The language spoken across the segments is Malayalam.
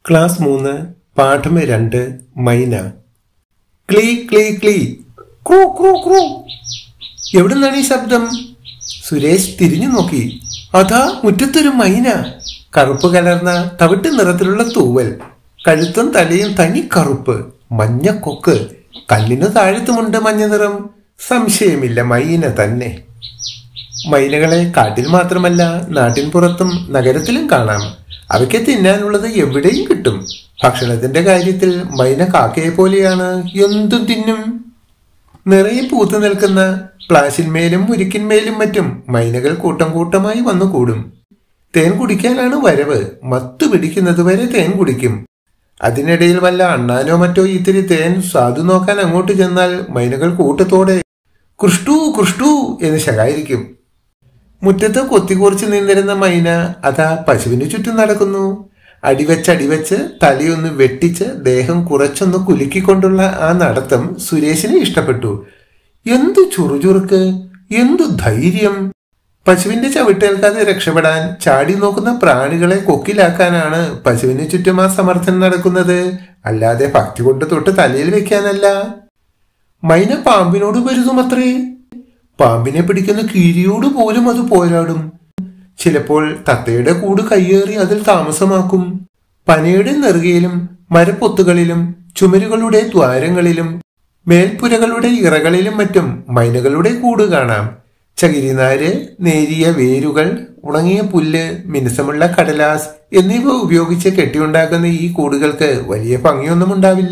ക്ലാസ് മൂന്ന് പാഠം രണ്ട് മൈന ക്ലീ ക്ലീ ക്ലീ ക്രൂ ക്രൂ ക്രൂ എവിടുന്നാണ് ഈ ശബ്ദം സുരേഷ് തിരിഞ്ഞു നോക്കി അതാ മുറ്റത്തൊരു മൈന കറുപ്പ് കലർന്ന തവിട്ട് നിറത്തിലുള്ള തൂവൽ കഴുത്തും തലയും തനി കറുപ്പ് മഞ്ഞ കൊക്ക് കണ്ണിനു താഴത്തുമുണ്ട് മഞ്ഞ നിറം സംശയമില്ല മൈന തന്നെ മൈനകളെ കാട്ടിൽ മാത്രമല്ല നാട്ടിൻ പുറത്തും നഗരത്തിലും കാണാം അവയ്ക്ക് തിന്നാനുള്ളത് എവിടെയും കിട്ടും ഭക്ഷണത്തിന്റെ കാര്യത്തിൽ മൈന കാക്കയെ പോലെയാണ് എന്തും തിന്നും നിറയെ പൂത്തു നിൽക്കുന്ന പ്ലാശിന്മേലും മുരിക്കിന്മേലും മറ്റും മൈനകൾ കൂട്ടം കൂട്ടമായി വന്നു കൂടും തേൻ കുടിക്കാനാണ് വരവ് മത്തു പിടിക്കുന്നത് വരെ തേൻ കുടിക്കും അതിനിടയിൽ വല്ല അണ്ണാനോ മറ്റോ ഇത്തിരി തേൻ സ്വാദു നോക്കാൻ അങ്ങോട്ട് ചെന്നാൽ മൈനകൾ കൂട്ടത്തോടെ കൃഷ്ടു കൃഷ്ടു എന്ന് ശകായിരിക്കും മുറ്റത്ത് കൊത്തിക്കുറിച്ച് നിന്നിരുന്ന മൈന അതാ പശുവിന് ചുറ്റും നടക്കുന്നു അടിവെച്ച് അടിവെച്ച് തലയൊന്ന് വെട്ടിച്ച് ദേഹം കുറച്ചൊന്ന് കുലുക്കിക്കൊണ്ടുള്ള ആ നടത്തം സുരേഷിന് ഇഷ്ടപ്പെട്ടു എന്തു ചുറുചുറുക്ക് എന്തു ധൈര്യം പശുവിന്റെ ചവിട്ടേൽക്കാതെ രക്ഷപ്പെടാൻ ചാടി നോക്കുന്ന പ്രാണികളെ കൊക്കിലാക്കാനാണ് പശുവിന് ചുറ്റും ആ സമർത്ഥൻ നടക്കുന്നത് അല്ലാതെ ഭക്തി കൊണ്ട് തൊട്ട് തലയിൽ വെക്കാനല്ല മൈന പാമ്പിനോട് പൊരുതുമത്രേ പാമ്പിനെ പിടിക്കുന്ന കീരിയോട് പോലും അത് പോരാടും ചിലപ്പോൾ തത്തയുടെ കൂട് കയ്യേറി അതിൽ താമസമാക്കും പനയുടെ നെറുകയിലും മരപ്പൊത്തുകളിലും ചുമരുകളുടെ ദ്വാരങ്ങളിലും മേൽപ്പുരകളുടെ ഇറകളിലും മറ്റും മൈനകളുടെ കൂട് കാണാം ചകിരിനാര് നേരിയ വേരുകൾ ഉണങ്ങിയ പുല്ല് മിനുസമുള്ള കടലാസ് എന്നിവ ഉപയോഗിച്ച് കെട്ടിയുണ്ടാക്കുന്ന ഈ കൂടുകൾക്ക് വലിയ ഭംഗിയൊന്നും ഉണ്ടാവില്ല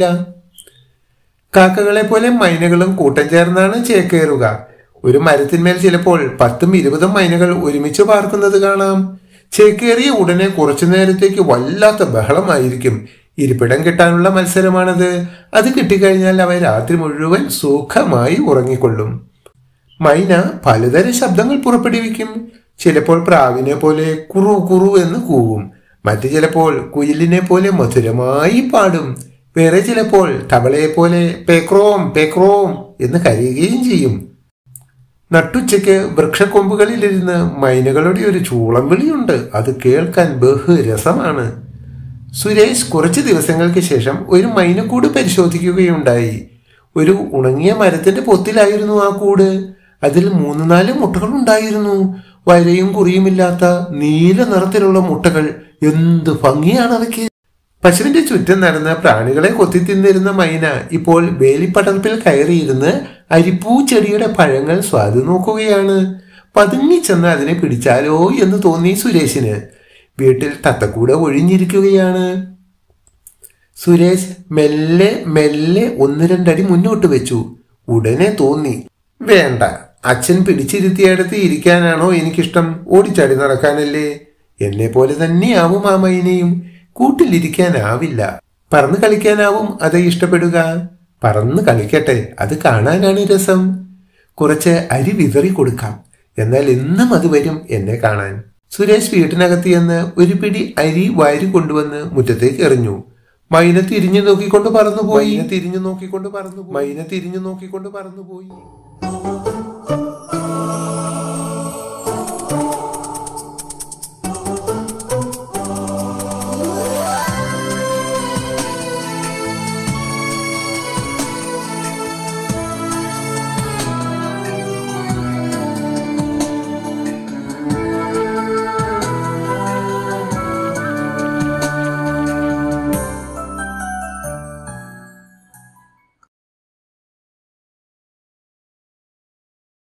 കാക്കകളെ പോലെ മൈനകളും കൂട്ടം ചേർന്നാണ് ചേക്കേറുക ഒരു മരത്തിന്മേൽ ചിലപ്പോൾ പത്തും ഇരുപതും മൈനകൾ ഒരുമിച്ച് പാർക്കുന്നത് കാണാം ചേക്കേറിയ ഉടനെ കുറച്ചു നേരത്തേക്ക് വല്ലാത്ത ബഹളമായിരിക്കും ഇരിപ്പിടം കിട്ടാനുള്ള മത്സരമാണത് അത് കിട്ടിക്കഴിഞ്ഞാൽ അവ രാത്രി മുഴുവൻ സുഖമായി ഉറങ്ങിക്കൊള്ളും മൈന പലതരം ശബ്ദങ്ങൾ പുറപ്പെടുവിക്കും ചിലപ്പോൾ പ്രാവിനെ പോലെ കുറു കുറു എന്ന് കൂവും മറ്റു ചിലപ്പോൾ കുയിലിനെ പോലെ മധുരമായി പാടും വേറെ ചിലപ്പോൾ തവളയെ പോലെ പേക്രോം പേക്രോം എന്ന് കരയുകയും ചെയ്യും നട്ടുച്ചയ്ക്ക് വൃക്ഷക്കൊമ്പുകളിലിരുന്ന് മൈനകളുടെ ഒരു ചൂളം വിളിയുണ്ട് അത് കേൾക്കാൻ ബഹുരസമാണ് സുരേഷ് കുറച്ച് ദിവസങ്ങൾക്ക് ശേഷം ഒരു മൈനക്കൂട് പരിശോധിക്കുകയുണ്ടായി ഒരു ഉണങ്ങിയ മരത്തിന്റെ പൊത്തിലായിരുന്നു ആ കൂട് അതിൽ മൂന്ന് നാല് മുട്ടകൾ ഉണ്ടായിരുന്നു വരയും കുറിയുമില്ലാത്ത നീല നിറത്തിലുള്ള മുട്ടകൾ എന്ത് ഭംഗിയാണ് അവയ്ക്ക് പശുവിന്റെ ചുറ്റും നടന്ന പ്രാണികളെ കൊത്തി തിന്നിരുന്ന മൈന ഇപ്പോൾ വേലിപ്പടർപ്പിൽ കയറിയിരുന്ന് അരിപ്പൂ ചെടിയുടെ പഴങ്ങൾ സ്വാദു നോക്കുകയാണ് പതുങ്ങിച്ചെന്ന് അതിനെ പിടിച്ചാലോ എന്ന് തോന്നി സുരേഷിന് വീട്ടിൽ തത്തക്കൂടെ ഒഴിഞ്ഞിരിക്കുകയാണ് സുരേഷ് മെല്ലെ മെല്ലെ ഒന്ന് രണ്ടടി മുന്നോട്ട് വെച്ചു ഉടനെ തോന്നി വേണ്ട അച്ഛൻ പിടിച്ചിരുത്തിയടുത്ത് ഇരിക്കാനാണോ എനിക്കിഷ്ടം ഓടിച്ചാടി നടക്കാനല്ലേ എന്നെ പോലെ തന്നെയാവും ആ മൈനയും കൂട്ടിലിരിക്കാനാവില്ല പറന്ന് കളിക്കാനാവും അത് ഇഷ്ടപ്പെടുക പറന്ന് കളിക്കട്ടെ അത് കാണാനാണ് രസം കുറച്ച് അരി വിതറി കൊടുക്കാം എന്നാൽ എന്നും അത് വരും എന്നെ കാണാൻ സുരേഷ് വീട്ടിനകത്ത് ചെന്ന് ഒരു പിടി അരി വാരി കൊണ്ടുവന്ന് മുറ്റത്തേക്ക് എറിഞ്ഞു മൈന തിരിഞ്ഞു നോക്കിക്കൊണ്ട് പറന്നുപോയി തിരിഞ്ഞു നോക്കിക്കൊണ്ട് പറന്നു മൈന തിരിഞ്ഞു നോക്കിക്കൊണ്ട് പറന്നുപോയി